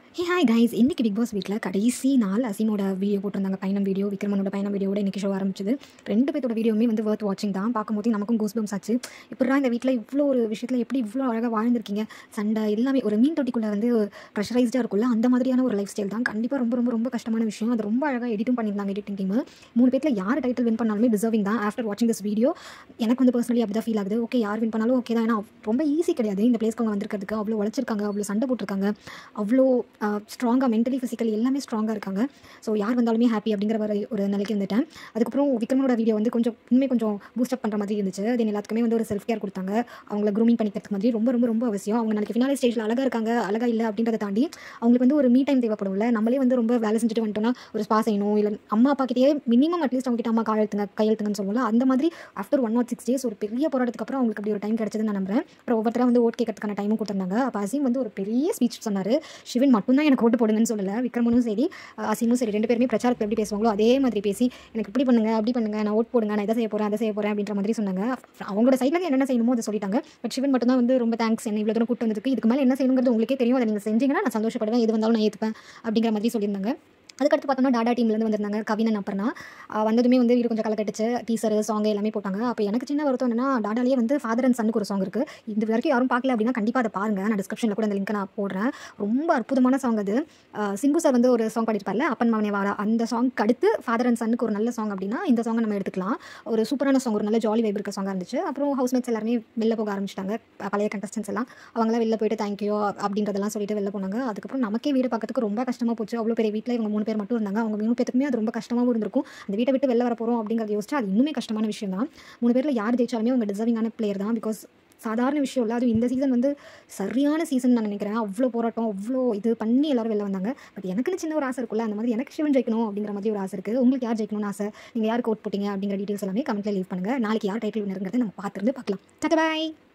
ஹே hi guys இன்றைக்கி Bigg Boss வீட்டில் கடைசி நாள் அசீமோட வீடியோ போட்டிருந்தாங்க பயணம் வீடியோ விக்ரமனோட பயணம் வீடியோட இன்றைக்கி ஷோ ஆரம்பிச்சது ரெண்டு பேர்த்தோட வீடியோவுமே வந்து ஒர்த் வாட்சிங் தான் பார்க்கும்போது நமக்கும் கூஸ் பம்ஸ் ஆச்சு இப்படிலாம் இந்த வீட்டில் இவ்வளோ ஒரு விஷயத்தில் எப்படி இவ்வளோ அழகாக வாழ்ந்திருக்கீங்க சண்டை எல்லாமே ஒரு மீன் தொட்டிக்குள்ளே வந்து ப்ரெஷரைஸ்டாக இருக்குல்ல அந்த மாதிரியான ஒரு லைஃப் ஸ்டைல் தான் கண்டிப்பாக ரொம்ப ரொம்ப ரொம்ப கஷ்டமான விஷயம் அது ரொம்ப அழகாக எடிட்டும் பண்ணியிருந்தாங்க எடிட்டிங் டீம் மூணு பேரில் யார் டைட்டில் வின் பண்ணாலுமே டிசர்விங் தான் ஆஃப்டர் வாட்சிங் திஸ் வீடியோ எனக்கு வந்து பர்சனலி அப்படி தான் ஃபீல் ஆகுது ஓகே யார் வின் பண்ணாலும் ஓகே தான் ஏன்னா ரொம்ப ஈஸி கிடையாது இந்த பிளேஸ்க்கு அவங்க வந்திருக்கிறதுக்கு அவ்வளோ உழைச்சிருக்காங்க அவ்வளோ சண்டை போட்டிருக்காங்க அவ்வளோ ஸ்ட்ராங்காக மென்டலி ஃபிசிக்கலி எல்லாமே ஸ்ட்ராங்காக இருக்காங்க ஸோ யார் வந்தாலுமே ஹாப்பி அப்படிங்கிற ஒரு ஒரு நிலைக்கு வந்துட்டேன் அதுக்கப்புறம் விக்ரமோட வீடியோ வந்து கொஞ்சம் இன்னுமே கொஞ்சம் பூஸ்டப் பண்ணுற மாதிரி இருந்துச்சு அது எல்லாத்துக்குமே வந்து ஒரு செல்ஃப் கேர் கொடுத்தாங்க அவங்கள க்ரூமிங் பண்ணிக்கிறதுக்கு மாதிரி ரொம்ப ரொம்ப ரொம்ப அவசியம் அவங்க நாளைக்கு ஃபினாலே ஸ்டேஜில் அழகாக இருக்காங்க அழகாக இல்லை அப்படின்றத தாண்டி அவங்களுக்கு வந்து ஒரு மீ டைம் தேவைப்படும்ல நம்மளே வந்து ரொம்ப வேலை செஞ்சுட்டு வந்துட்டோம்னா ஒரு ஸ்பா செய்யணும் இல்லை அம்மா அப்பா கிட்டே மினிமம் அட்லீஸ்ட் அவங்க கிட்ட அம்மா காயெழுத்துங்க கையெழுத்துங்கன்னு சொல்லுவோம்ல அந்த மாதிரி after one naught six days ஒரு பெரிய போராட்டத்துக்கு அப்புறம் அவங்களுக்கு அப்படி ஒரு டைம் கிடைச்சதுன்னு நான் நம்புறேன் அப்புறம் ஒவ்வொருத்தர வந்து ஓட் கேட்கறதுக்கான டைமும் கொடுத்துருந்தாங்க அப்போ அசீம் வந்து ஒரு பெரிய ஸ்பீச் சொன்னார் சிவன் மட்டும்தான் எனக்கு ஓட்டு போடுங்கன்னு சொல்லலை விக்ரமனும் சரி அசீமும் சரி ரெண்டு பேருமே பிரச்சாரத்தில் எப்படி பேசுவாங்களோ அதே மாதிரி பேசி எனக்கு இப்படி பண்ணுங்க அப்படி பண்ணுங்க நான் ஓட் போடுங்க நான் இதை செய்ய போகிறேன் அதை செய்ய போகிறேன் அப்படின்ற மாதிரி சொன்னாங்க அவங்களோட சைடில் என்னென்ன செய்யணுமோ அதை சொல்லிட்டாங்க பட் சிவன் மட்டும் தான் வந்து ரொம்ப தேங்க்ஸ் என்ன இவ்வளோ தூரம் கூட்டு வந்ததுக்கு இதுக்கு மேலே என்ன செய்யணுங்கிறது உங்களுக்கே தெரியும் அதை நீங்கள் செஞ்சீங்கன்னா நான் சந்தோஷப்படுவேன் எது வந்தாலும் நான் ஏற்றுப்பேன் அப்படிங்கிற மாதிரி சொல்லியிருந்தாங்க அதுக்கடுத்து பார்த்தோம்னா டாடா டீம்லேருந்து வந்திருந்தாங்க கவினன் அப்புறம்னா வந்ததுமே வந்து வீடு கொஞ்சம் கலக்கட்டுச்சு டீசர் சாங் எல்லாமே போட்டாங்க அப்போ எனக்கு சின்ன வருத்தம் என்னன்னா டாடாலேயே வந்து ஃபாதர் அண்ட் சனுக்கு ஒரு சாங் இருக்குது இது வரைக்கும் யாரும் பார்க்கல அப்படின்னா கண்டிப்பாக அதை பாருங்கள் நான் டிஸ்கிரிப்ஷனில் கூட அந்த லிங்க் நான் போடுறேன் ரொம்ப அற்புதமான சாங் அது சிம்பு சார் வந்து ஒரு சாங் பாடிருப்பார்ல அப்பன் மகனே வாடா அந்த சாங்க்கு அடுத்து ஃபாதர் அண்ட் சனுக்கு ஒரு நல்ல சாங் அப்படின்னா இந்த சாங்கை நம்ம எடுத்துக்கலாம் ஒரு சூப்பரான சாங் ஒரு நல்ல ஜாலி வைப் இருக்க சாங்காக இருந்துச்சு அப்புறம் ஹவுஸ்மேட்ஸ் எல்லாருமே வெளில போக ஆரம்பிச்சிட்டாங்க பழைய கண்டஸ்டன்ஸ் எல்லாம் அவங்களாம் வெளில போயிட்டு தேங்க்யூ அப்படின்றதெல்லாம் சொல்லிட்டு வெளில போனாங்க அதுக்கப்புறம் நமக்கே வீடு பார்க்கறதுக்கு ரொம்ப கஷ்டமாக போச்சு அவ்வளோ பெரிய வீட்டில் இவங்க மூணு பேர் மட்டும் இருந்தாங்க அவங்க மூணு பேருக்குமே அது ரொம்ப கஷ்டமாகவும் இருந்திருக்கும் அந்த வீட்டை விட்டு வெளில வர போகிறோம் அப்படிங்கிறத யோசிச்சு அது இன்னுமே கஷ்டமான விஷயம் தான் மூணு பேரில் யார் ஜெயிச்சாலுமே அவங்க டிசர்விங்கான பிளேயர் தான் பிகாஸ் சாதாரண விஷயம் இல்லை அதுவும் இந்த சீசன் வந்து சரியான சீசன் நான் நினைக்கிறேன் அவ்வளோ போராட்டம் அவ்வளோ இது பண்ணி எல்லாரும் வெளில வந்தாங்க பட் எனக்குன்னு சின்ன ஒரு ஆசை இருக்குல்ல அந்த மாதிரி எனக்கு சிவன் ஜெயிக்கணும் அப்படிங்கிற மாதிரி ஒரு ஆசை இருக்குது உங்களுக்கு யார் ஜெயிக்கணும்னு ஆசை நீங்கள் யாருக்கு ஓட் போட்டீங்க அப்படிங்கிற டீட்டெயில்ஸ் எல்லாமே கமெண்ட்டில் லீவ் பண்ணுங்கள் நாளைக்கு யார் டைட்டில் வினருங்கிறத நம்ம பார்த்துருந்து பார்க்கலாம் பாய்